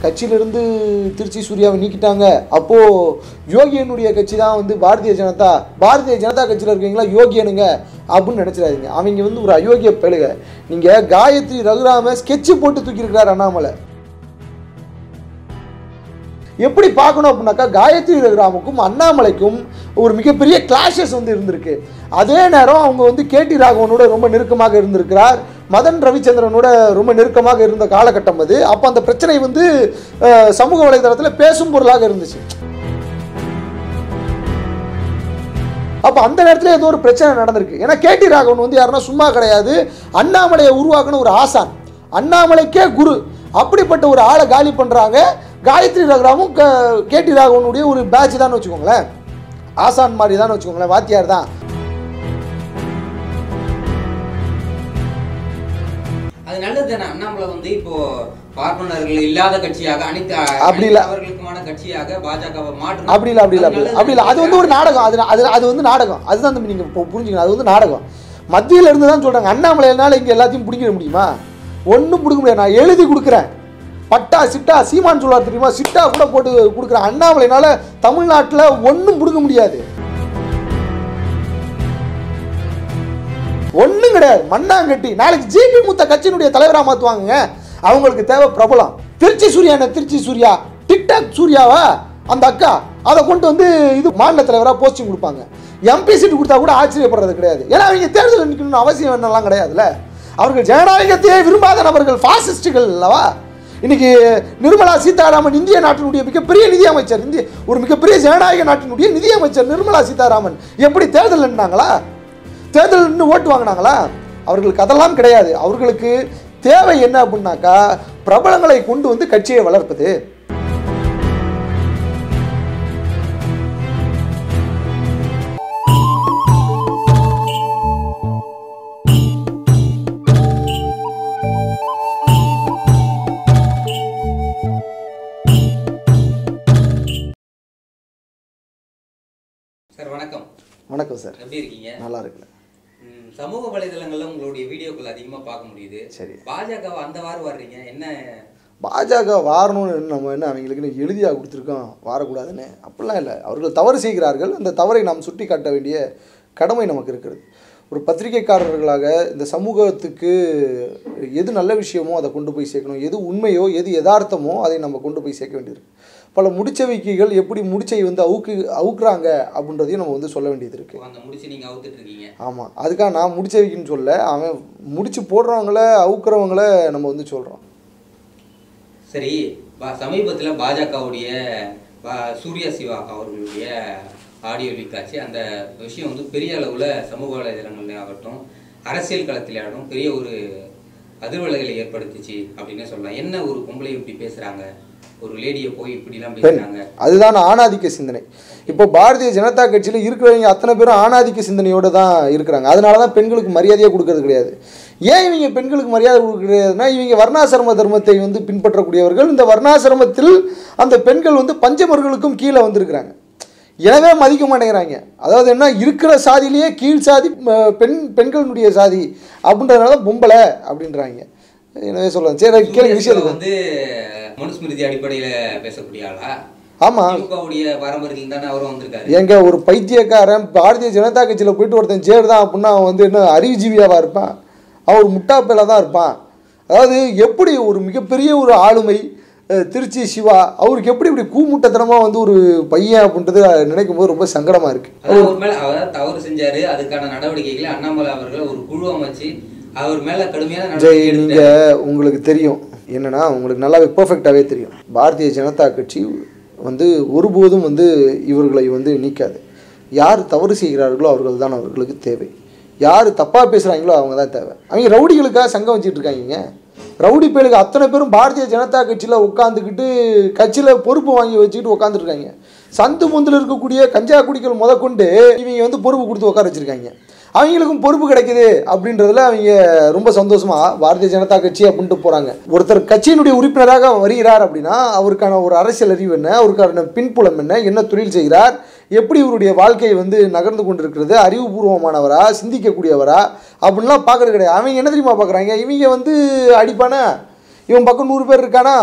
கட்சியிலிருந்து திருச்சி சூர்யாவை நீக்கிட்டாங்க அப்போது யோகியனுடைய கட்சி தான் வந்து பாரதிய ஜனதா பாரதிய ஜனதா கட்சியில் இருக்கீங்களா யோகியனுங்க அப்படின்னு நினச்சிடாதீங்க அவங்க வந்து ஒரு அயோக்கிய பெழுக நீங்கள் காயத்ரி ரகுராம ஸ்கெட்சு போட்டு தூக்கியிருக்கிறார் அண்ணாமலை எப்படி பார்க்கணும் அப்படின்னாக்கா காயத்ரி ரகுராமுக்கும் அண்ணாமலைக்கும் ஒரு மிகப்பெரிய கிளாஷஸ் வந்து இருந்திருக்கு அதே நேரம் அவங்க வந்து கேடி ராகவனோட ரொம்ப நெருக்கமாக இருந்திருக்கிறார் மதன் ரவிச்சந்திரனோட ரொம்ப நெருக்கமாக இருந்த காலகட்டம் அது அப்போ அந்த பிரச்சனை வந்து அஹ், சமூக வலைதளத்தில் பேசும் பொருளாக இருந்துச்சு அப்போ அந்த நேரத்தில் ஏதோ ஒரு பிரச்சனை நடந்திருக்கு ஏன்னா கேடி ராகவன் வந்து யாருன்னா சும்மா கிடையாது அண்ணாமலையை உருவாக்குன ஒரு ஆசான் அண்ணாமலைக்கே குரு அப்படிப்பட்ட ஒரு ஆளை காலி பண்ணுறாங்க காயத்ரி ரகுராமும் க கேடி ராகவனுடைய ஒரு பேட்ச் தான் வச்சுக்கோங்களேன் ஆசான் மாதிரி தான் வச்சுக்கோங்களேன் வாத்தியார் தான் அது நல்லது தானே அண்ணாமலை வந்து இப்போ பார்ப்பனர்கள் இல்லாத கட்சியாக அனைத்து அப்படி இல்ல. அவர்களுக்குமான கட்சியாக பாஜகவை மாற்று அப்படி இல்லை அப்படி இல்லை அப்படி இல்லை அப்படி இல்லை அது வந்து ஒரு நாடகம் அது அது அது வந்து நாடகம் அதுதான் தம்பி நீங்கள் இப்போ புரிஞ்சுக்கணும் அது வந்து நாடகம் மத்தியில் இருந்து தான் சொல்கிறாங்க அண்ணாமலையினால இங்கே எல்லாத்தையும் பிடிக்கிற முடியுமா ஒன்றும் பிடிக்க முடியாது நான் எழுதி கொடுக்குறேன் பட்டா சிட்டா சீமான் சொல்லுவார் தெரியுமா சிட்டா கூட போட்டு கொடுக்குறேன் அண்ணாமலையினால தமிழ்நாட்டில் ஒன்றும் பிடுங்க முடியாது ஒன்றும் கிடையாது மண்ணாங்கட்டி நாளைக்கு ஜிபி மூத்த கட்சியினுடைய தலைவராக மாற்றுவாங்க அவங்களுக்கு தேவை பிரபலம் திருச்சி சூர்யா என்ன திருச்சி சூர்யா டிக்டாக் சூர்யாவா அந்த அக்கா அதை கொண்டு வந்து இது மாநில தலைவராக போஸ்டிங் கொடுப்பாங்க எம்பி சீட் கொடுத்தா கூட ஆச்சரியப்படுறது கிடையாது ஏன்னா அவங்க தேர்தலில் நிற்கணும்னு அவசியம் என்னெல்லாம் கிடையாதுல்ல அவர்கள் ஜனநாயகத்தையே விரும்பாத நபர்கள் பாசிஸ்டுகள் அல்லவா இன்னைக்கு நிர்மலா சீதாராமன் இந்திய நாட்டினுடைய மிகப்பெரிய நிதியமைச்சர் இந்திய ஒரு மிகப்பெரிய ஜனநாயக நாட்டினுடைய நிதியமைச்சர் நிர்மலா சீதாராமன் எப்படி தேர்தல் நின்னாங்களா தேர்தல் நின்று ஓட்டு வாங்கினாங்களா அவர்களுக்கு அதெல்லாம் கிடையாது அவர்களுக்கு தேவை என்ன அப்படின்னாக்கா பிரபலங்களை கொண்டு வந்து கட்சியை வளர்ப்பது சார் வணக்கம் வணக்கம் சார் எப்படி இருக்கீங்க நல்லா இருக்குல்ல ம், சமூக வலைதளங்கள்ல உங்களுடைய வீடியோக்கள் அதிகமா பார்க்க முடியுது சரி. பாஜகவை அந்த வாரம் வர்றீங்க என்ன பாஜக வாரணும்னு நம்ம என்ன அவங்களுக்கு எழுதியாக கொடுத்துருக்கோம் வாரக்கூடாதுன்னு அப்படிலாம் இல்லை அவர்கள் தவறு செய்கிறார்கள் அந்த தவறை நாம் சுட்டி காட்ட வேண்டிய கடமை நமக்கு இருக்கிறது ஒரு பத்திரிகைக்காரர்களாக இந்த சமூகத்துக்கு எது நல்ல விஷயமோ அதை கொண்டு போய் சேர்க்கணும் எது உண்மையோ எது யதார்த்தமோ அதை நம்ம கொண்டு போய் சேர்க்க வேண்டியிருக்கு பல முடிச்சவைக்கைகள் எப்படி முடிச்சை வந்து அவுக்கு அவுக்குறாங்க அப்படின்றதையும் நம்ம வந்து சொல்ல வேண்டியது இருக்குது அந்த முடிச்சு நீங்க அவுத்துட்டு இருக்கீங்க ஆமாம் அதுக்காக நான் முடிச்ச வைக்கின்னு சொல்ல அவன் முடிச்சு போடுறவங்கள அவுக்குறவங்கள நம்ம வந்து சொல்கிறோம் சரி பா- சமீபத்துல பாஜகவுடைய பா- சூர்யா சிவா அவர்களுடைய ஆடியோ லீக் ஆச்சு அந்த விஷயம் வந்து பெரிய அளவுல சமூக வலைதளங்கள்ல ஆகட்டும் அரசியல் களத்திலே ஆகட்டும் பெரிய ஒரு அதிர்வலைகளை ஏற்படுத்துச்சு அப்படின்னே சொல்லலாம் என்ன ஒரு பொம்பளை இப்படி பேசுறாங்க ஒரு லேடியை போய் இப்படிலாம் பெண் பேசுறாங்க அதுதான் ஆணாதிக்க சிந்தனை இப்போ பாரதிய ஜனதா கட்சியில் இருக்கிறவங்க அத்தனை பேரும் ஆணாதிக்க சிந்தனையோடு தான் இருக்கிறாங்க அதனால தான் பெண்களுக்கு மரியாதையே கொடுக்கறது கிடையாது ஏன் இவங்க பெண்களுக்கு மரியாதை கொடுக்கறதுனா இவங்க வர்ணாசிரம தர்மத்தை வந்து பின்பற்றக்கூடியவர்கள் இந்த வர்ணாசிரமத்தில் அந்த பெண்கள் வந்து பஞ்சமர்களுக்கும் கீழே வந்திருக்கிறாங்க எனவே மதிக்க மாட்டேங்கிறாங்க அதாவது என்ன இருக்கிற சாதியிலேயே கீழ் சாதி ம, பெண் பெண்களுடைய சாதி அப்படின்றதுனால தான் பொம்பளை அப்படின்றாங்க எனவே சொல்லலாம் சரி கேள்வி சூர்யா சிவா விஷயத்துக்கு வந்து மனுஸ்மிருதி அடிப்படையில பேசக்கூடிய ஆளா ஆமாம் திமுகவுடைய பாரம்பரியத்தில் தானே அவரும் வந்திருக்காரு எங்க ஒரு பைத்தியக்காரன் பாரதிய ஜனதா கட்சியில் போயிட்டு ஒருத்தன் சேர் தான் அப்படின்னா அவன் வந்து என்ன அறிவுஜீவியாவா இருப்பான் அவன் ஒரு முட்டாப்பேல தான் இருப்பான் அதாவது எப்படி ஒரு மிகப்பெரிய ஒரு ஆளுமை அஹ், திருச்சி சிவா அவருக்கு எப்படி இப்படி கூமுட்டத்தனமாக வந்து ஒரு பையன் அப்படின்றது நினைக்கும் போது ரொம்ப சங்கடமாக இருக்குது அதான் அவர் மேல அவர் தவறு செஞ்சாரு அதுக்கான நடவடிக்கைகளை அண்ணாமலை அவர்கள் ஒரு குழு அமைச்சு அவர் மேல கடுமையான ஜெய் நடவடிக்கை எடுத்தாரு. நீங்கள் உங்களுக்கு தெரியும் என்னன்னா உங்களுக்கு நல்லாவே பெர்ஃபெக்டாகவே தெரியும் பாரதிய ஜனதா கட்சி வந்து ஒருபோதும் வந்து இவர்களை வந்து நீக்காது யார் தவறு செய்கிறார்களோ அவர்கள் தான் அவர்களுக்கு தேவை யார் தப்பாக பேசுகிறாங்களோ அவங்க தான் தேவை அவங்க ரவுடிகளுக்காக சங்கம் வச்சுட்டு இருக்காங்க ரவுடி பேருக்கு அத்தனை பேரும் பாரதிய ஜனதா கட்சியில் உட்காந்துக்கிட்டு கட்சியில் பொறுப்பு வாங்கி வச்சுக்கிட்டு உட்காந்துருக்காங்க சந்து முந்தில் இருக்கக்கூடிய கஞ்சா குடிகள் முதற்கொண்டு இவங்க வந்து பொறுப்பு கொடுத்து உட்கார வச்சிருக்காங்க அவங்களுக்கும் பொறுப்பு கிடைக்குது அப்படின்றதுல அவங்க ரொம்ப சந்தோஷமா பாரதிய ஜனதா கட்சி அப்படின்ட்டு போறாங்க ஒருத்தர் கட்சியினுடைய உறுப்பினராக வருகிறார் அப்படின்னா அவருக்கான ஒரு அரசியல் அறிவு என்ன அவருக்கான பின்புலம் என்ன என்ன தொழில் செய்கிறார் எப்படி இவருடைய வாழ்க்கை வந்து நகர்ந்து கொண்டிருக்கிறது அறிவுபூர்வமானவரா சிந்திக்கக்கூடியவரா அப்படின்லாம் பார்க்கறது கிடையாது அவங்க என்ன தெரியுமா பார்க்குறாங்க இவங்க வந்து அடிப்பானா இவன் பக்கம் நூறு பேர் இருக்கானா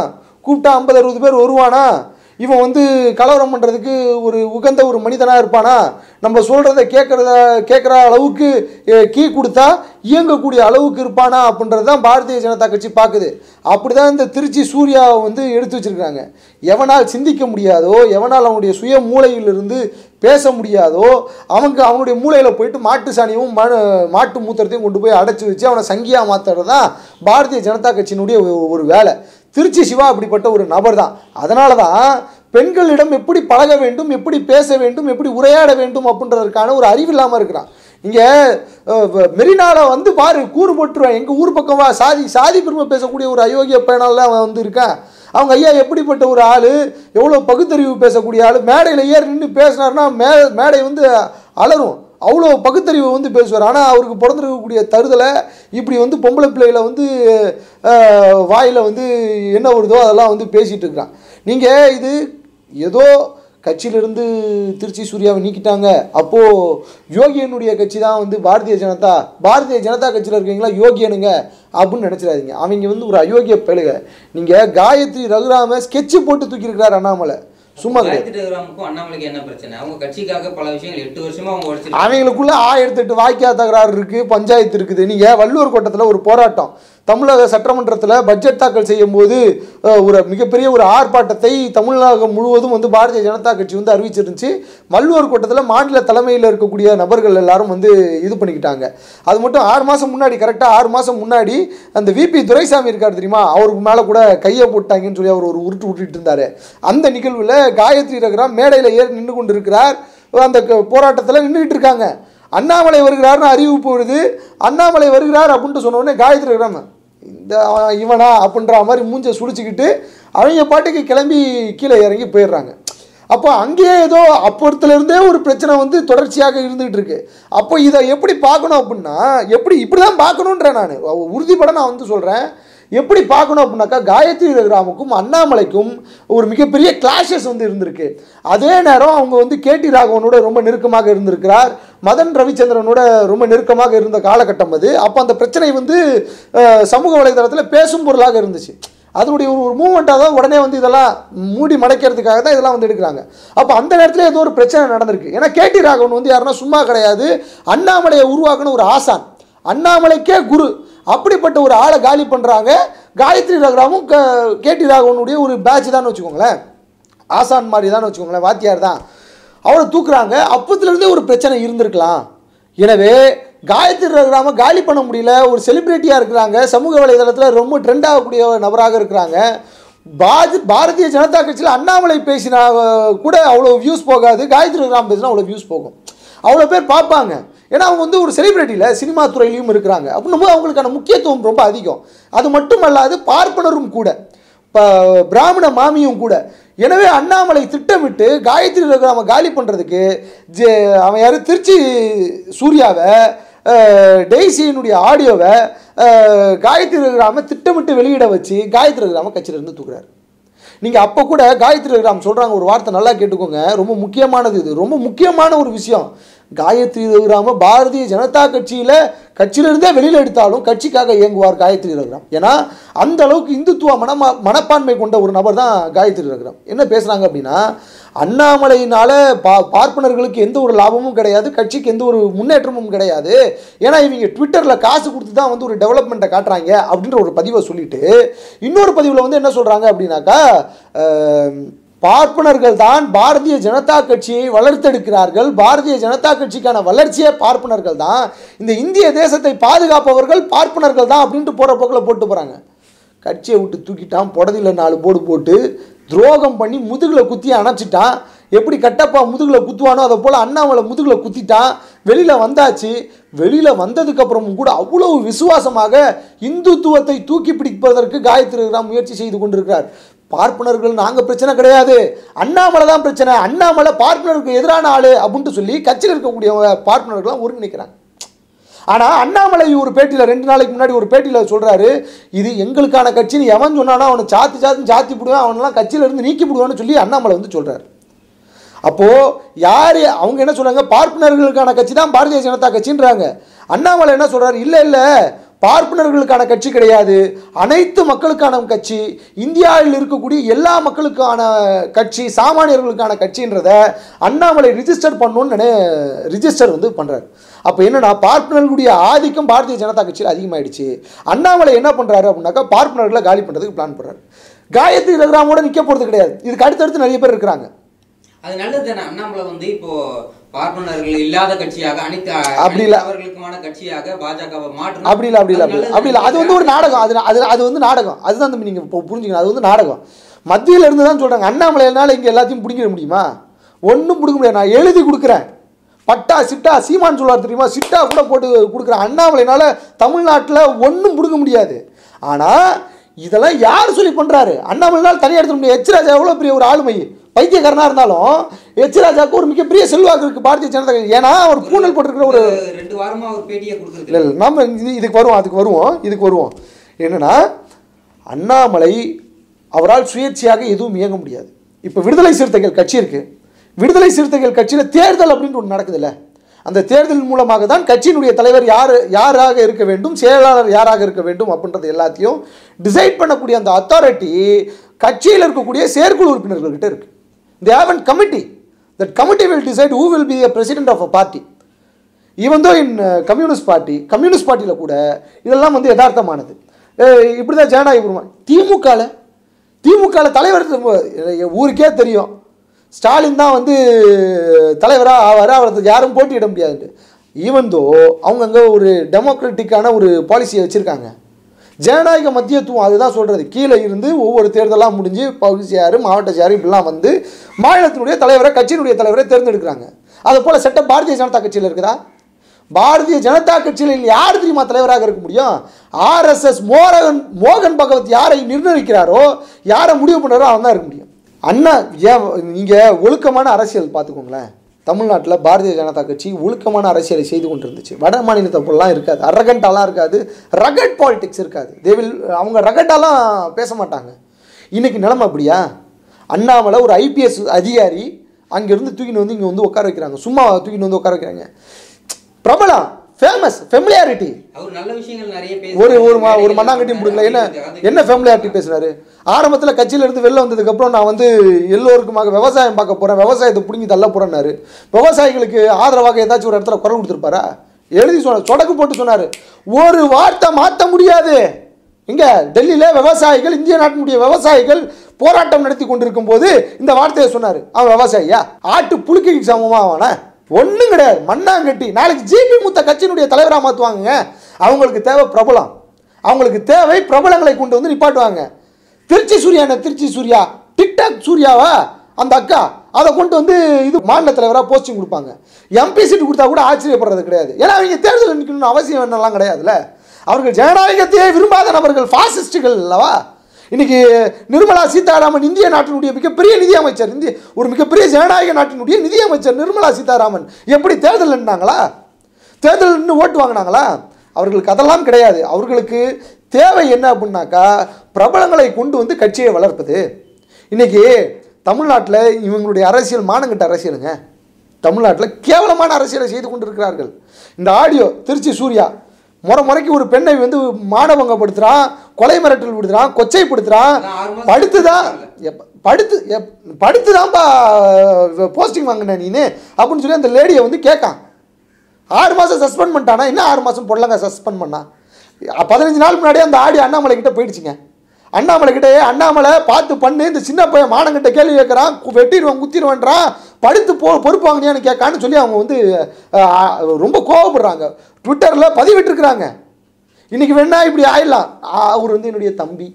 கூப்பிட்டா ஐம்பது அறுபது பேர் வருவானா இவன் வந்து கலவரம் பண்ணுறதுக்கு ஒரு உகந்த ஒரு மனிதனாக இருப்பானா நம்ம சொல்கிறத கேட்குறத கேட்குற அளவுக்கு அஹ், கீ கொடுத்தா இயங்கக்கூடிய அளவுக்கு இருப்பானா அப்படின்றது தான் பாரதிய ஜனதா கட்சி பார்க்குது அப்படி தான் இந்த திருச்சி சூர்யாவை வந்து எடுத்து வச்சிருக்காங்க எவனால் சிந்திக்க முடியாதோ எவனால் அவனுடைய சுய மூளையிலிருந்து பேச முடியாதோ அவங்க அவனுடைய மூளையில் போயிட்டு மாட்டு சாணியும் மண் மாட்டு மூத்திரத்தையும் கொண்டு போய் அடைச்சி வச்சு அவனை சங்கியாக மாற்றுறது தான் பாரதிய ஜனதா கட்சியினுடைய ஒரு- ஒரு வேலை திருச்சி சிவா அப்படிப்பட்ட ஒரு நபர் தான் அதனால தான் பெண்களிடம் எப்படி பழக வேண்டும் எப்படி பேச வேண்டும் எப்படி உரையாட வேண்டும் அப்படின்றதற்கான ஒரு அறிவு இல்லாமல் இருக்கிறான் இங்கே மெரினாவில் வந்து பாரு கூறு போட்டுருவேன் எங்கள் ஊர் பக்கமா சாதி சாதி பெருமை பேசக்கூடிய ஒரு அயோக்கிய பயனால அவன் வந்து இருக்கான் அவங்க ஐயா எப்படிப்பட்ட ஒரு ஆள் எவ்வளோ பகுத்தறிவு பேசக்கூடிய ஆள் மேடையில் ஏறி நின்று பேசினாருன்னா மே மேடை வந்து அலறும் அவ்வளோ பகுத்தறிவு வந்து பேசுவார் ஆனால் அவருக்கு பிறந்திருக்கக்கூடிய தருதலை இப்படி வந்து பொம்பளை பிள்ளைகளை வந்து வாயில் வந்து என்ன வருதோ அதெல்லாம் வந்து பேசிகிட்டு இருக்கிறான் நீங்கள் இது ஏதோ கட்சியிலிருந்து திருச்சி சூர்யாவை நீக்கிட்டாங்க அப்போது யோகியனுடைய கட்சி தான் வந்து பாரதிய ஜனதா பாரதிய ஜனதா கட்சியில் இருக்கீங்களா யோகியனுங்க அப்படின்னு நினச்சிடாதீங்க அவங்க வந்து ஒரு அயோக்கிய பெழுக நீங்கள் காயத்ரி ரகுராம ஸ்கெட்சு போட்டு தூக்கியிருக்கிறார் அண்ணாமலை சும்மா கிடையாது காயத்ரி ரகுராமுக்கும் அண்ணாமலைக்கு என்ன பிரச்சனை அவங்க கட்சிக்காக பல விஷயங்கள் எட்டு வருஷமா அவங்க உழைச்சிட்டு அவங்களுக்குள்ள ஆயிரத்தெட்டு வாய்க்கா தகராறு இருக்கு பஞ்சாயத்து இருக்குது நீங்க வள்ளுவர் கோட்டத்தில் ஒரு போராட்டம் தமிழக சட்டமன்றத்தில் பட்ஜெட் தாக்கல் செய்யும் போது அஹ், ஒரு மிகப்பெரிய ஒரு ஆர்ப்பாட்டத்தை தமிழகம் முழுவதும் வந்து பாரதிய ஜனதா கட்சி வந்து அறிவிச்சிருந்துச்சு வள்ளுவர் கோட்டத்தில் மாநில தலைமையில் இருக்கக்கூடிய நபர்கள் எல்லாரும் வந்து இது பண்ணிக்கிட்டாங்க அது மட்டும் ஆறு மாதம் முன்னாடி கரெக்டாக ஆறு மாதம் முன்னாடி அந்த விபி துரைசாமி இருக்கார் தெரியுமா அவருக்கு மேலே கூட கையை போட்டாங்கன்னு சொல்லி அவர் ஒரு உருட்டு உருட்டிட்டு இருந்தார் அந்த நிகழ்வில் காயத்ரி ரகுராம் மேடையில் ஏறி நின்று கொண்டு இருக்கிறார் அந்த போராட்டத்தில் நின்றுட்டு இருக்காங்க அண்ணாமலை வருகிறார்னு அறிவிப்பு வருது அண்ணாமலை வருகிறார் அப்படின்ட்டு சொன்ன உடனே காயத்ரி ரகுராம் இந்த அவன் இவனா அப்படின்ற மாதிரி மூஞ்ச சுழிச்சுக்கிட்டு அவங்க பாட்டுக்கு கிளம்பி கீழே இறங்கி போயிடுறாங்க அப்போ அங்கேயே ஏதோ அப்போத்துலேருந்தே ஒரு பிரச்சனை வந்து தொடர்ச்சியாக இருந்துகிட்டு இருக்கு அப்போ இதை எப்படி பார்க்கணும் அப்படின்னா எப்படி இப்படி தான் பார்க்கணுன்றேன் நான் உறுதிப்பட நான் வந்து சொல்கிறேன் எப்படி பார்க்கணும் அப்படின்னாக்கா காயத்ரி ரகுராமுக்கும் அண்ணாமலைக்கும் ஒரு மிகப்பெரிய கிளாஷஸ் வந்து இருந்திருக்கு அதே நேரம் அவங்க வந்து கேடி ராகவனோட ரொம்ப நெருக்கமாக இருந்திருக்கிறார் மதன் ரவிச்சந்திரனோட ரொம்ப நெருக்கமாக இருந்த காலகட்டம் அது அப்போ அந்த பிரச்சனை வந்து அஹ், சமூக வலைதளத்தில் பேசும் பொருளாக இருந்துச்சு அதனுடைய ஒரு ஒரு மூமெண்ட்டாக தான் உடனே வந்து இதெல்லாம் மூடி மறைக்கிறதுக்காக தான் இதெல்லாம் வந்து எடுக்கிறாங்க அப்போ அந்த நேரத்தில் ஏதோ ஒரு பிரச்சனை நடந்திருக்கு ஏன்னா கேடி ராகவன் வந்து யாருன்னா சும்மா கிடையாது அண்ணாமலையை உருவாக்குன ஒரு ஆசான் அண்ணாமலைக்கே குரு அப்படிப்பட்ட ஒரு ஆளை காலி பண்ணுறாங்க காயத்ரி ரகுராமும் க கேடி ராகவனுடைய ஒரு பேட்ச் தான் வச்சுக்கோங்களேன் ஆசான் மாதிரி தான் வச்சுக்கோங்களேன் வாத்தியார் தான் அவரை தூக்குறாங்க அப்பத்துலேருந்தே ஒரு பிரச்சனை இருந்திருக்கலாம் எனவே காயத்ரி ரகுராம காலி பண்ண முடியல ஒரு செலிப்ரிட்டியாக இருக்கிறாங்க சமூக வலைதளத்தில் ரொம்ப ட்ரெண்ட் ஆகக்கூடிய நபராக இருக்கிறாங்க பாஜ பாரதிய ஜனதா கட்சியில் அண்ணாமலை பேசினா அஹ், கூட அவ்வளோ வியூஸ் போகாது காயத்ரி ரகுராம் பேசினா அவ்வளோ வியூஸ் போகும் அவ்வளோ பேர் பார்ப்பாங்க ஏன்னா அவங்க வந்து ஒரு செலிபிரிட்டியில் சினிமா துறையிலையும் இருக்கிறாங்க அப்படின்னும் அவங்களுக்கான முக்கியத்துவம் ரொம்ப அதிகம் அது மட்டுமல்லாது பார்ப்பனரும் கூட இப்போ பிராமண மாமியும் கூட எனவே அண்ணாமலை திட்டமிட்டு காயத்ரி ரகுராம காலி பண்ணுறதுக்கு ஜே அவன் யார் திருச்சி சூர்யாவை அஹ், டெய்ஸியினுடைய ஆடியோவை அஹ், காயத்ரி ரகுராம திட்டமிட்டு வெளியிட வச்சு காயத்ரி ரகுராம கட்சியிலேருந்து தூக்குறாரு நீங்கள் அப்போ கூட காயத்ரி ரகுராம் சொல்கிறாங்க ஒரு வார்த்தை நல்லா கேட்டுக்கோங்க ரொம்ப முக்கியமானது இது ரொம்ப முக்கியமான ஒரு விஷயம் காயத்ரி ரகுராம பாரதிய ஜனதா கட்சியில் கட்சியிலிருந்தே வெளியில் எடுத்தாலும் கட்சிக்காக இயங்குவார் காயத்ரி ரகுராம் ஏன்னா அந்த அளவுக்கு இந்துத்துவ மனமா மனப்பான்மை கொண்ட ஒரு நபர் தான் காயத்ரி ரகுராம் என்ன பேசுகிறாங்க அப்படின்னா அண்ணாமலையினால பா பார்ப்பனர்களுக்கு எந்த ஒரு லாபமும் கிடையாது கட்சிக்கு எந்த ஒரு முன்னேற்றமும் கிடையாது ஏன்னா இவங்க ட்விட்டரில் காசு கொடுத்து தான் வந்து ஒரு டெவலப்மெண்ட்டை காட்டுறாங்க அப்படின்ற ஒரு பதிவை சொல்லிட்டு இன்னொரு பதிவில் வந்து என்ன சொல்கிறாங்க அப்படின்னாக்கா அஹ், பார்ப்பனர்கள் தான் பாரதிய ஜனதா கட்சியை வளர்த்தெடுக்கிறார்கள் பாரதிய ஜனதா கட்சிக்கான வளர்ச்சியே பார்ப்பனர்கள் தான் இந்த இந்திய தேசத்தை பாதுகாப்பவர்கள் பார்ப்பனர்கள் தான் அப்படின்ட்டு போகிற போக்கில் போட்டு போகிறாங்க கட்சியை விட்டு தூக்கிட்டான் புடதியில் நாலு போடு போட்டு துரோகம் பண்ணி முதுகில் குத்தி அணைச்சிட்டான் எப்படி கட்டப்பா முதுகில் குத்துவானோ அதை போல் அண்ணாமலை முதுகில் குத்திட்டான் வெளியில் வந்தாச்சு வெளியில் வந்ததுக்கப்புறமும் கூட அவ்வளவு விசுவாசமாக இந்துத்துவத்தை தூக்கி பிடிப்பதற்கு காயத்ரி ராம் முயற்சி செய்து கொண்டிருக்கிறார் பார்ப்பனர்கள் நாங்கள் பிரச்சனை கிடையாது அண்ணாமலை தான் பிரச்சனை அண்ணாமலை பார்ப்பனருக்கு எதிரான ஆளு அப்படின்ட்டு சொல்லி கட்சியில் இருக்கக்கூடிய பார்ப்பனர்கள்லாம் ஒருங்கிணைக்கிறாங்க ஆனால் அண்ணாமலை ஒரு பேட்டியில் ரெண்டு நாளைக்கு முன்னாடி ஒரு பேட்டியில் சொல்கிறாரு இது எங்களுக்கான கட்சின்னு எவன் சொன்னானோ அவனை சாத்தி சாத்தி சாத்தி போடுவேன் அவனெல்லாம் கட்சியிலேருந்து நீக்கி போடுவான்னு சொல்லி அண்ணாமலை வந்து சொல்கிறார் அப்போது யார் அவங்க என்ன சொல்கிறாங்க பார்ப்பனர்களுக்கான கட்சி தான் பாரதிய ஜனதா கட்சின்றாங்க அண்ணாமலை என்ன சொல்கிறார் இல்லை இல்லை பார்ப்பனர்களுக்கான கட்சி கிடையாது அனைத்து மக்களுக்கான கட்சி இந்தியாவில் இருக்கக்கூடிய எல்லா மக்களுக்கான கட்சி சாமானியர்களுக்கான கட்சின்றத அண்ணாமலை ரிஜிஸ்டர் பண்ணணும்னு நினை ரிஜிஸ்டர் வந்து பண்ணுறாரு அப்போ என்னன்னா பார்ப்பனர்களுடைய ஆதிக்கம் பாரதிய ஜனதா கட்சியில் அதிகமாயிடுச்சு அண்ணாமலை என்ன பண்ணுறாரு அப்படின்னாக்கா பார்ப்பனர்களை காலி பண்ணுறதுக்கு பிளான் பண்ணுறாரு காயத்ரி ரகுராமோட நிற்க போகிறது கிடையாது இதுக்கு அடுத்தடுத்து நிறைய பேர் இருக்கிறாங்க அது நல்லது தானே அண்ணாமலை வந்து இப்போ பார்ப்பனர்கள் இல்லாத கட்சியாக அனைத்து அப்படி இல்ல. அவர்களுக்குமான கட்சியாக பாஜகவை மாற்றணும் அப்படி இல்லை அப்படி இல்லை அப்படி இல்லை அப்படி இல்லை அது வந்து ஒரு நாடகம் அது அது அது வந்து நாடகம் அதுதான் தம்பி நீங்கள் இப்போ புரிஞ்சுக்கணும் அது வந்து நாடகம் மத்தியில் இருந்து தான் சொல்கிறாங்க அண்ணாமலையினால இங்கே எல்லாத்தையும் பிடிக்கிற முடியுமா ஒன்றும் பிடிக்க முடியாது நான் எழுதி கொடுக்குறேன் பட்டா சிட்டா சீமான் சொல்லுவார் தெரியுமா சிட்டா கூட போட்டு கொடுக்குறேன் அண்ணாமலைனால தமிழ்நாட்டில் ஒன்றும் பிடுங்க முடியாது ஆனால் இதெல்லாம் யார் சொல்லி பண்ணுறாரு அண்ணாமலைனால் தனியாக எடுத்துட முடியாது எச் ராஜா எவ்வளோ பெரிய ஒரு ஆளுமை பைத்தியக்காரனாக இருந்தாலும் எச் ராஜாவுக்கு ஒரு மிகப்பெரிய செல்வாக்கு இருக்குது பாரதிய ஜனதா கட்சி. ஏன்னா அவர் பூனல் போட்டிருக்கிற ஒரு ரெண்டு வாரமா அவர் பேட்டியை கொடுக்குறது இல்லை இல்லை நம்ம இது இதுக்கு வருவோம் அதுக்கு வருவோம் இதுக்கு வருவோம் என்னன்னா அண்ணாமலை அவரால் சுயேட்சையாக எதுவும் இயங்க முடியாது இப்போ விடுதலை சிறுத்தைகள் கட்சி இருக்கு விடுதலை சிறுத்தைகள் கட்சியில் தேர்தல் அப்படின்ட்டு ஒன்று நடக்குதுல்ல அந்த தேர்தல் மூலமாக தான் கட்சியினுடைய தலைவர் யார் யாராக இருக்க வேண்டும் செயலாளர் யாராக இருக்க வேண்டும் அப்படின்றது எல்லாத்தையும் டிசைட் பண்ணக்கூடிய அந்த அத்தாரிட்டி கட்சியில் இருக்கக்கூடிய செயற்குழு உறுப்பினர்கள்கிட்ட இருக்கு they have an committee that committee will decide who will be a president of a party even though in communist party communist பார்ட்டியில் கூட இதெல்லாம் வந்து யதார்த்தமானது இப்படி தான் ஜனநாயக உரிமை திமுகவில் திமுகவில் தலைவர் திரும்ப- எ- ஊருக்கே தெரியும் ஸ்டாலின் தான் வந்து தலைவராக ஆவார் அவருக்கு யாரும் போட்டியிட முடியாது ஈவன் தோ அவங்க அங்கே ஒரு டெமோக்ராட்டிக்கான ஒரு பாலிசியை வச்சுருக்காங்க ஜனநாயக மத்தியத்துவம் அதுதான் சொல்கிறது கீழே இருந்து ஒவ்வொரு தேர்தலாக முடிஞ்சு பகுதி சேரு மாவட்ட சேரு இப்படிலாம் வந்து மாநிலத்தினுடைய தலைவரை கட்சியினுடைய தலைவரை தேர்ந்தெடுக்கிறாங்க அது போல் செட்டப் பாரதிய ஜனதா கட்சியில் இருக்குதா பாரதிய ஜனதா கட்சியில் யார் தெரியுமா தலைவராக இருக்க முடியும் ஆர்எஸ்எஸ் மோகன் மோகன் பகவத் யாரை நிர்ணயிக்கிறாரோ யாரை முடிவு பண்ணுறாரோ அவன் தான் இருக்க முடியும் அண்ணா ஏன் நீங்கள் ஒழுக்கமான அரசியல் பார்த்துக்கோங்களேன் தமிழ்நாட்டில் பாரதிய ஜனதா கட்சி ஒழுக்கமான அரசியலை செய்து கொண்டிருந்துச்சு வட மாநிலத்தை போலலாம் இருக்காது அரகண்டாலாம் இருக்காது ரகட் பாலிடிக்ஸ் இருக்காது தே வில் அவங்க ரகட்டாலாம் பேச மாட்டாங்க இன்னைக்கு நிலைமை அப்படியா அண்ணாமலை ஒரு ஐபிஎஸ் அதிகாரி அங்கேருந்து தூக்கின்னு வந்து இங்கே வந்து உட்கார வைக்கிறாங்க சும்மா தூக்கின்னு வந்து உட்கார வைக்கிறாங்க பிரபலம் ஃபேமஸ் ஃபெமிலியாரிட்டி அவர் நல்ல விஷயங்கள் நிறைய பேசி ஒரு ஒரு மா ஒரு மண்ணாங்கட்டியும் முடியல என்ன என்ன ஃபேமிலியாரிட்டி பேசுனாரு ஆரம்பத்தில் கட்சியில இருந்து வெளில வந்ததுக்கப்புறம் நான் வந்து எல்லோருக்குமாக விவசாயம் பார்க்க போகிறேன் விவசாயத்தை பிடுங்கி தள்ள போகிறேன்னாரு விவசாயிகளுக்கு ஆதரவாக ஏதாச்சும் ஒரு இடத்துல குரல் கொடுத்துருப்பாரா எழுதி சொன்னார் சொடக்கு போட்டு சொன்னார் ஒரு வார்த்தை மாற்ற முடியாது இங்கே டெல்லியில் விவசாயிகள் இந்திய நாட்டினுடைய விவசாயிகள் போராட்டம் நடத்தி கொண்டிருக்கும் போது இந்த வார்த்தையை சொன்னார் அவன் விவசாயியா ஆட்டு புழுக்கைக்கு சமமா அவன ஒன்றும் கிடையாது மண்ணாங்கட்டி நாளைக்கு ஜிபி மூத்த கட்சியினுடைய தலைவராக மாற்றுவாங்க அவங்களுக்கு தேவை பிரபலம் அவங்களுக்கு தேவை பிரபலங்களை கொண்டு வந்து நிப்பாட்டுவாங்க திருச்சி சூர்யா என்ன திருச்சி சூர்யா டிக்டாக் சூர்யாவா அந்த அக்கா அதை கொண்டு வந்து இது மாநில தலைவராக போஸ்டிங் கொடுப்பாங்க எம்பி சீட்டு கொடுத்தா கூட ஆச்சரியப்படுறது கிடையாது ஏன்னா அவங்க தேர்தலில் நிற்கணும்னு அவசியம் என்னெல்லாம் கிடையாதுல்ல அவர்கள் ஜனநாயகத்தையே விரும்பாத நபர்கள் பாசிஸ்டுகள் அல்லவா இன்னைக்கு நிர்மலா சீதாராமன் இந்திய நாட்டினுடைய மிகப்பெரிய நிதியமைச்சர் இந்திய ஒரு மிகப்பெரிய ஜனநாயக நாட்டினுடைய நிதியமைச்சர் நிர்மலா சீதாராமன் எப்படி தேர்தல் நின்னாங்களா தேர்தல் நின்று ஓட்டு வாங்கினாங்களா அவர்களுக்கு அதெல்லாம் கிடையாது அவர்களுக்கு தேவை என்ன அப்படின்னாக்கா பிரபலங்களை கொண்டு வந்து கட்சியை வளர்ப்பது இன்னைக்கு தமிழ்நாட்டில் இவங்களுடைய அரசியல் மானங்கட்ட அரசியலுங்க தமிழ்நாட்டில் கேவலமான அரசியலை செய்து கொண்டிருக்கிறார்கள் இந்த ஆடியோ திருச்சி சூர்யா முறை முறைக்கு ஒரு பெண்ணை வந்து மானபங்கப்படுத்துகிறான் கொலை மிரட்டல் விடுத்துறான் கொச்சைப்படுத்துகிறான் அதான் ஆறு மாசம் படுத்து தான் எப்ப- படுத்து எப் படுத்து தான்ப்பா போஸ்டிங் வாங்கின நீனு அப்படின்னு சொல்லி அந்த லேடியை வந்து கேட்கான் ஆறு மாதம் சஸ்பெண்ட் பண்ணிட்டானா இன்னும் ஆறு மாதம் போடலங்க சஸ்பெண்ட் பண்ணா அ- பதினஞ்சு நாள் முன்னாடியே அந்த ஆடி அண்ணாமலை கிட்ட போயிடுச்சுங்க அண்ணாமலை கிட்ட "ஏய், அண்ணாமலை பார்த்து பண்ணு இந்த சின்ன பையன் மானங்கிட்ட கேள்வி கேட்குறான் கு- வெட்டிடுவான் குத்திடுவான்றான் படுத்து போ பொறுப்பு வாங்கினியான்னு கேட்கான்னு சொல்லி அவங்க வந்து அஹ், ரொம்ப கோவப்படுறாங்க ட்விட்டரில் பதிவிட்டிருக்கிறாங்க இன்னைக்கு வேணா இப்படி ஆயிடலாம் ஆ, அவர் வந்து என்னுடைய தம்பி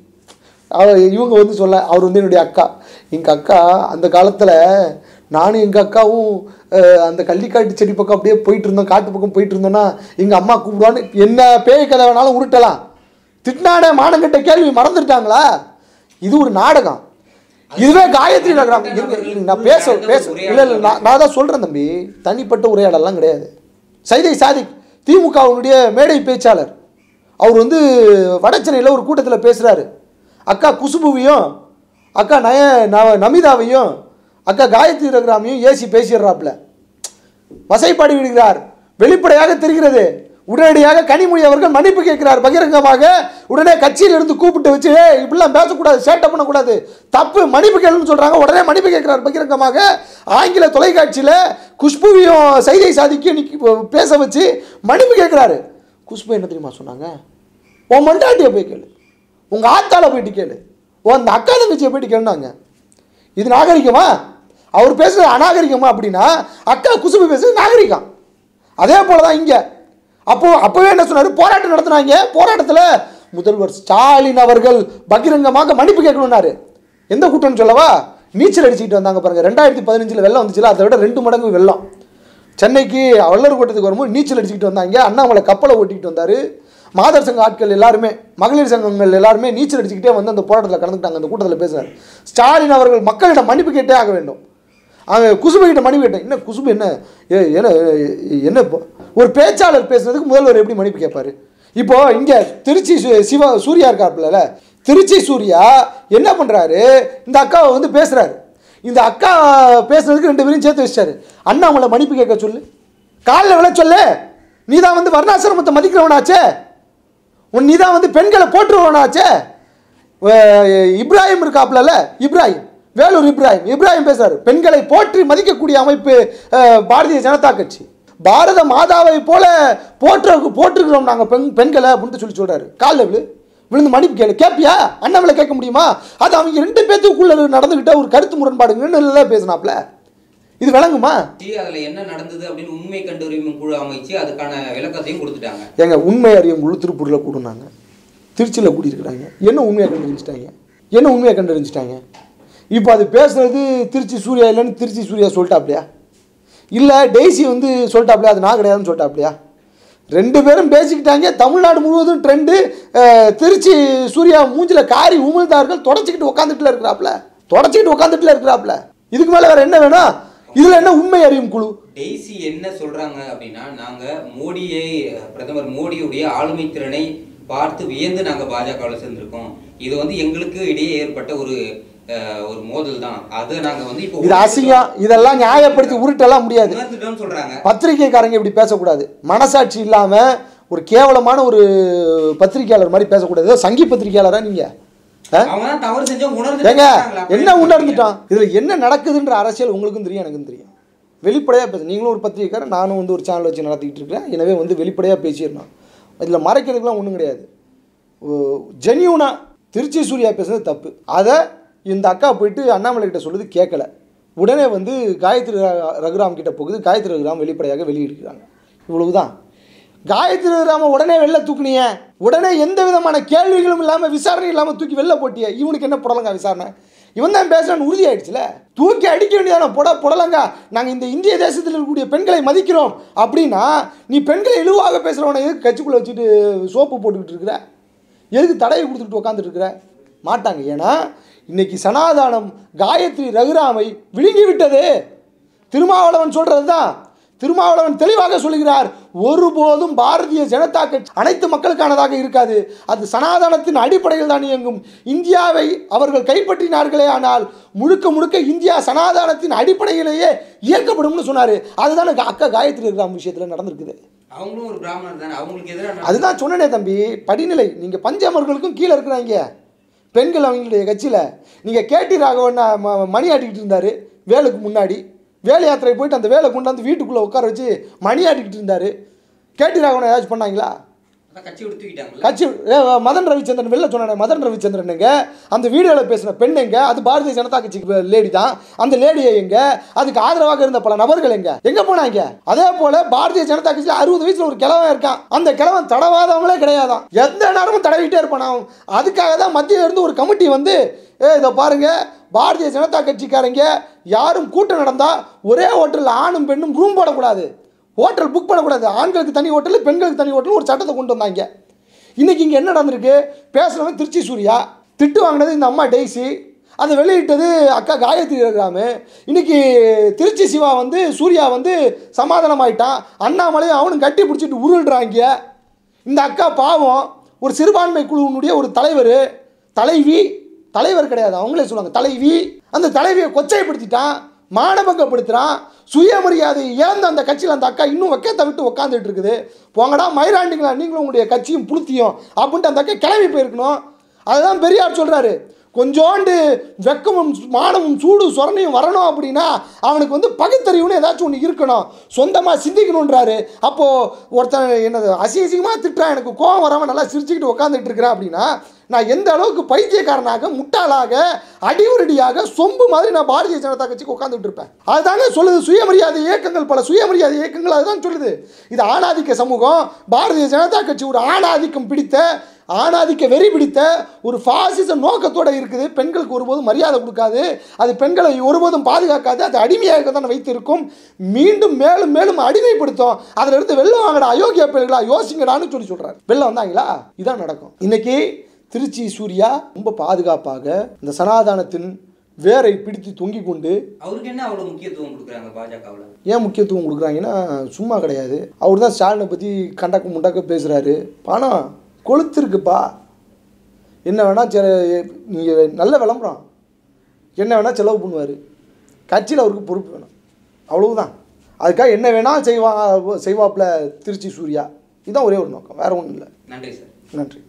அவ- இவங்க வந்து சொல்ல அவர் வந்து என்னுடைய அக்கா எங்கள் அக்கா அந்த காலத்தில் நானும் எங்கள் அக்காவும் அஹ், அந்த கள்ளிக்காட்டு செடி பக்கம் அப்படியே போயிட்டு இருந்தோம் காட்டு பக்கம் போயிட்டு இருந்தோன்னா எங்கள் அம்மா கூப்பிடுவான்னு என்ன பேய் கதை வேணாலும் உருட்டலாம் திட்டினானே மானங்கிட்ட கேள்வி மறந்துட்டாங்களா இது ஒரு நாடகம் இதுவே காயத்ரி நகரம் இருங்க, இருங்க, நான் பேச பேச இல்லை இல்லை நான் நான் தான் சொல்கிறேன் தம்பி தனிப்பட்ட உரையாடலாம் கிடையாது சைதை சாதிக் திமுகவினுடைய மேடை பேச்சாளர் அவர் வந்து வடச்சென்னையில் ஒரு கூட்டத்தில் பேசுகிறாரு அக்கா குசுபுவையும் அக்கா நய ந- நமிதாவையும் அக்கா காயத்ரி ரகுராமையும் ஏசி பேசிடுறாப்புல வசைப்பாடி விடுகிறார் வெளிப்படையாக தெரிகிறது உடனடியாக கனிமொழி அவர்கள் மன்னிப்பு கேட்கிறார் பகிரங்கமாக உடனே கட்சியிலிருந்து கூப்பிட்டு வச்சு "ஏய், இப்படிலாம் பேசக்கூடாது சேட்டை பண்ணக்கூடாது தப்பு மன்னிப்பு கேளுன்னு சொல்றாங்க உடனே மன்னிப்பு கேட்கிறார் பகிரங்கமாக ஆங்கில தொலைக்காட்சியில் குஷ்புவையும் சைதை சாதிக்கும் இன்னைக்கு பேச வச்சு மன்னிப்பு கேட்கிறாரு குஷ்பு என்ன தெரியுமா சொன்னாங்க உன் மண்டாட்டியை போய் கேளு உங்கள் ஆத்தால போயிட்டு கேளு உன் அந்த அக்கா தங்கச்சியை போயிட்டு கேளுனாங்க இது நாகரிகமா அவர் பேசுறது அநாகரிகமா அப்படின்னா அக்கா குசுபு பேசுறது நாகரிகம் அதே போல தான் இங்கே அப்போ அப்போவே என்ன சொன்னார் போராட்டம் நடத்துனாங்க போராட்டத்தில் முதல்வர் ஸ்டாலின் அவர்கள் பகிரங்கமாக மன்னிப்பு கேட்கணும்னாரு எந்த கூட்டம்னு சொல்லவா நீச்சல் அடிச்சுக்கிட்டு வந்தாங்க பாருங்க ரெண்டாயிரத்தி பதினஞ்சில் வெள்ளம் வந்துச்சுல அதை விட ரெண்டு மடங்கு வெள்ளம் சென்னைக்கு வள்ளர் கூட்டத்துக்கு வரும்போது நீச்சல் அடிச்சுக்கிட்டு வந்தாங்க அண்ணாமலை கப்பலை ஓட்டிக்கிட்டு வந்தார் மாதர் சங்க ஆட்கள் எல்லாருமே மகளிர் சங்கங்கள் எல்லாருமே நீச்சல் அடிச்சுக்கிட்டே வந்து அந்த போராட்டத்தில் கலந்துக்கிட்டாங்க அந்த கூட்டத்தில் பேசினார் ஸ்டாலின் அவர்கள் மக்களிடம் மன்னிப்பு கேட்டே ஆக வேண்டும் அவன் குசுபு கிட்ட மன்னிப்பு கேட்டேன் என்ன குசுபு என்ன ஏ, என்ன ஏ, என்ன இப்போ? ஒரு பேச்சாளர் பேசுனதுக்கு முதல்வர் எப்படி மன்னிப்பு கேட்பாரு இப்போ இங்கே திருச்சி சு- சிவா சூர்யா இருக்காப்புல திருச்சி சூர்யா என்ன பண்ணுறாரு இந்த அக்காவை வந்து பேசுகிறாரு இந்த அக்கா பேசுனதுக்கு ரெண்டு பேரும் சேர்த்து வச்சிட்டாரு அண்ணாமலை மன்னிப்பு கேட்க சொல்லு காலில் விழ சொல்லு நீ தான் வந்து வர்ணாசிரமத்தை மதிக்கிறவனாச்சே உன் நீ தான் வந்து பெண்களை போற்றுவனாச்சே அஹ் இப்ராஹிம் இருக்காப்புலல இப்ராஹிம் வேலூர் இப்ராஹிம் இப்ராஹிம் பேசுறாரு பெண்களை போற்றி மதிக்கக்கூடிய அமைப்பு அஹ், பாரதிய ஜனதா கட்சி பாரத மாதாவை போல போற்ற போற்றுகிறோம் நாங்கள் பெண் பெண்களை அப்படின்னு சொல்லி சொல்றாரு காலில் விழு விழுந்து மன்னிப்பு கேளு கேப்பியா அண்ணாமலை கேட்க முடியுமா அது அவங்க ரெண்டு பேத்துக்குள்ள நடந்துக்கிட்ட ஒரு கருத்து முரண்பாடுங்கன்னு பேசினாப்ல இது விளங்குமா சி, அதுல என்ன நடந்தது அப்படின்னு உண்மை கண்டறியும் குழு அமைச்சு அதுக்கான விளக்கத்தையும் கொடுத்துட்டாங்க ஏங்க உண்மை அறியும் முழு திருப்பூரில் கூடுனாங்க திருச்சியில் கூடியிருக்கிறாங்க என்ன உண்மையை கண்டுபிடிச்சிட்டாங்க என்ன உண்மையை கண்டுபிடிச்சிட்டாங்க இப்போ அது பேசுறது திருச்சி சூர்யா இல்லைன்னு திருச்சி சூர்யா சொல்லிட்டாப்லையா இல்லை டெய்ஸி வந்து சொல்லிட்டாப்லையா அது நான் கிடையாதுன்னு சொல்லிட்டாப்லையா ரெண்டு பேரும் பேசிக்கிட்டாங்க தமிழ்நாடு முழுவதும் ட்ரெண்டு திருச்சி சூர்யா மூஞ்சில காரி உமிழ்ந்தார்கள் தொடச்சிக்கிட்டு உட்காந்துட்டுல இருக்கிறாப்ல தொடச்சிக்கிட்டு உட்காந்துட்டுல இருக்கிறாப்ல இதுக்கு மேலே வேற என்ன வேணும் இதில் என்ன உண்மை அறியும் குழு டெய்ஸி என்ன சொல்றாங்க அப்படின்னா நாங்க மோடியை பிரதமர் மோடியுடைய ஆளுமை திறனை பார்த்து வியந்து நாங்க பாஜகவில் சேர்ந்திருக்கோம் இது வந்து எங்களுக்கு இடையே ஏற்பட்ட ஒரு அஹ், ஒரு மோதல் தான் அதை நாங்க வந்து இப்போ இது அசிங்கம் இதெல்லாம் நியாயப்படுத்தி உருட்டெல்லாம் முடியாது உணர்ந்துட்டோம்னு சொல்றாங்க பத்திரிக்கைக்காரங்க இப்படி பேசக்கூடாது மனசாட்சி இல்லாமல் ஒரு கேவலமான ஒரு பத்திரிக்கையாளர் மாதிரி பேசக்கூடாது ஏதோ சங்கி பத்திரிக்கையாளரா நீங்கள் அவங்க தான் தவறு செஞ்சோம் ஏங்க உணர்ந்து என்ன உணர்ந்துட்டான் இதில் என்ன நடக்குதுன்ற அரசியல் உங்களுக்கும் தெரியும் எனக்கும் தெரியும் வெளிப்படையாக பேச நீங்களும் ஒரு பத்திரிக்கைக்காரர் நானும் வந்து ஒரு சேனல் வச்சு நடத்திக்கிட்டு இருக்கிறேன் எனவே வந்து வெளிப்படையாக பேசிடணும் இதில் மறைக்கிறதுக்குலாம் ஒன்றும் கிடையாது ஜென்யூனாக திருச்சி சூர்யா பேசுனது தப்பு அதை இந்த அக்கா போயிட்டு அண்ணாமலை கிட்ட சொல்லுது கேட்கல உடனே வந்து காயத்ரி ர- ரகுராம் கிட்ட போகுது காயத்ரி ரகுராம் வெளிப்படையாக வெளியிடுறாங்க இவ்வளவுதான் காயத்ரி ரகுராம உடனே வெளில தூக்குனிய உடனே எந்த விதமான கேள்விகளும் இல்லாமல் விசாரணை இல்லாமல் தூக்கி வெளில போட்டிய இவனுக்கு என்ன புடலங்கா விசாரணை இவன் தான் பேசுறான்னு உறுதி ஆயிடுச்சுல தூக்கி அடிக்க வேண்டியதான புட புடலங்கா நாங்கள் இந்த இந்திய தேசத்தில் இருக்கக்கூடிய பெண்களை மதிக்கிறோம் அப்படின்னா நீ பெண்களை இழிவாக பேசுகிறவனை எதுக்கு கட்சிக்குள்ளே வச்சுட்டு சோப்பு போட்டுக்கிட்டு இருக்கிற எதுக்கு தடையை கொடுத்துட்டு உட்காந்துட்டு இருக்கிற மாட்டாங்க ஏன்னா இன்னைக்கு சனாதானம் காயத்ரி ரகுராமை விழுங்கி விட்டது திருமாவளவன் சொல்றது தான் திருமாவளவன் தெளிவாக சொல்கிறார் ஒருபோதும் பாரதிய ஜனதா கட்சி அனைத்து மக்களுக்கானதாக இருக்காது அது சனாதனத்தின் அடிப்படையில் தான் இயங்கும் இந்தியாவை அவர்கள் கைப்பற்றினார்களே ஆனால் முழுக்க முழுக்க இந்தியா சனாதனத்தின் அடிப்படையிலேயே இயக்கப்படும்னு சொன்னார் அதுதான் அக்கா காயத்ரி ரகுராம் விஷயத்தில் நடந்திருக்குது அவங்களும் ஒரு பிராமணர் தானே அவங்களுக்கு எதிராக அதுதான் சொன்னனே தம்பி படிநிலை நீங்கள் பஞ்சமர்களுக்கும் கீழே இருக்கிறாங்க பெண்கள் அவங்களுடைய கட்சியில் நீங்கள் கேடி ராகவன் ம- மணி ஆட்டிக்கிட்டு இருந்தார் வேலுக்கு முன்னாடி வேலை யாத்திரை போயிட்டு அந்த வேலை கொண்டாந்து வீட்டுக்குள்ளே உட்கார வச்சு மணி ஆட்டிக்கிட்டு இருந்தார் கேடி ராகவனை ஏதாச்சும் பண்ணாங்களா அதான் கட்சி விட்டு தூக்கிட்டாங்கல்ல கட்சி ஏ, மதன் ரவிச்சந்திரன் வெளில சொன்னானே மதன் ரவிச்சந்திரன் எங்க அந்த வீடியோவில் பேசின பெண் எங்க அது பாரதிய ஜனதா கட்சிக்கு லேடி தான் அந்த லேடியை எங்க அதுக்கு ஆதரவாக இருந்த பல நபர்கள் எங்க எங்க போனாங்க அதே போல பாரதிய ஜனதா கட்சியில் அறுபது வயசுல ஒரு கிழவன் இருக்கான் அந்த கிழவன் தடவாதவங்களே கிடையாதாம் எந்த நேரமும் தடவிட்டே இருப்பான் அவன் அதுக்காக தான் மத்தியில இருந்து ஒரு கமிட்டி வந்து ஏ இதை பாருங்க பாரதிய ஜனதா கட்சிக்காரங்க யாரும் கூட்டம் நடந்தா ஒரே ஹோட்டலில் ஆணும் பெண்ணும் ரூம் போடக்கூடாது ஹோட்டல் புக் பண்ணக்கூடாது ஆண்களுக்கு தனி ஹோட்டல் பெண்களுக்கு தனி ஹோட்டல் ஒரு சட்டத்தை கொண்டு வந்தாங்க இன்னைக்கு இங்கே என்ன நடந்திருக்கு பேசுனவன் திருச்சி சூர்யா திட்டு வாங்கினது இந்த அம்மா டெய்ஸி அதை வெளியிட்டது அக்கா காயத்ரி ரகுராமு இன்னைக்கு திருச்சி சிவா வந்து சூர்யா வந்து சமாதானமாயிட்டான் அண்ணாமலையும் அவனும் கட்டி பிடிச்சிட்டு உருள்றாங்க இந்த அக்கா பாவம் ஒரு சிறுபான்மை குழுவினுடைய ஒரு தலைவர் தலைவி தலைவர் கிடையாது அவங்களே சொல்லுவாங்க தலைவி அந்த தலைவியை கொச்சைப்படுத்திட்டான் மானபங்கப்படுத்துகிறான் சுயமரியாதையை இழந்த அந்த கட்சியில் அந்த அக்கா இன்னும் வெக்கத்தை விட்டு உட்காந்துட்டு இருக்குது போங்கடா மயிராண்டிங்களா நீங்களும் உங்களுடைய கட்சியும் புளுத்தியும் அப்படின்ட்டு அந்த அக்கா கிளம்பி போயிருக்கணும் அதுதான் பெரியார் சொல்கிறாரு கொஞ்சோண்டு வெக்கமும் மானமும் சூடு சொரணையும் வரணும் அப்படின்னா அவனுக்கு வந்து பகுத்தறிவுன்னு ஏதாச்சும் ஒன்று இருக்கணும் சொந்தமாக சிந்திக்கணுன்றாரு அப்போது ஒருத்தன் என்னது அசிங்கமாக திட்டுறான் எனக்கு கோவம் வராமல் நல்லா சிரிச்சுக்கிட்டு உட்காந்துட்டு இருக்கிறேன் அப்படின்னா நான் எந்த அளவுக்கு பைத்தியக்காரனாக முட்டாளாக அடிவுரடியாக சொம்பு மாதிரி நான் பாரதிய ஜனதா கட்சிக்கு உட்காந்துட்டு இருப்பேன் அதுதாங்க சொல்லுது சுயமரியாதை இயக்கங்கள் பல சுயமரியாதை இயக்கங்கள் அதுதான் சொல்லுது இது ஆணாதிக்க சமூகம் பாரதிய ஜனதா கட்சி ஒரு ஆணாதிக்கம் பிடித்த ஆணாதிக்க வெறி பிடித்த ஒரு பாசிச நோக்கத்தோட இருக்குது பெண்களுக்கு ஒருபோதும் மரியாதை கொடுக்காது அது பெண்களை ஒருபோதும் பாதுகாக்காது அது அடிமையாக தான் வைத்திருக்கும் மீண்டும் மேலும் மேலும் அடிமைப்படுத்தும் அதில் இருந்து வெளில வாங்கடா அயோக்கிய பெண்களா யோசிங்கடான்னு சொல்லி சொல்றாரு வெளில வந்தாங்களா இதான் நடக்கும் இன்னைக்கு திருச்சி சூர்யா ரொம்ப பாதுகாப்பாக இந்த சனாதானத்தின் வேரை பிடித்து தொங்கிக் கொண்டு அவருக்கு என்ன அவ்வளவு முக்கியத்துவம் கொடுக்குறாங்க பாஜகவுல ஏன் முக்கியத்துவம் கொடுக்குறாங்கன்னா சும்மா கிடையாது அவர் தான் ஸ்டாலினை பற்றி கண்டக்க முண்டக்க பேசுகிறாரு பணம் கொளுத்திருக்குப்பா என்ன வேணால் செ நீங்கள் நல்ல விளம்பரம் என்ன வேணால் செலவு பண்ணுவார் கட்சியில் அவருக்கு பொறுப்பு வேணும் அவ்வளவுதான் அதுக்காக என்ன வேணால் செய்வா செய்வாப்புல திருச்சி சூர்யா இதுதான் ஒரே ஒரு நோக்கம் வேறு ஒன்றும் இல்லை நன்றி சார் நன்றி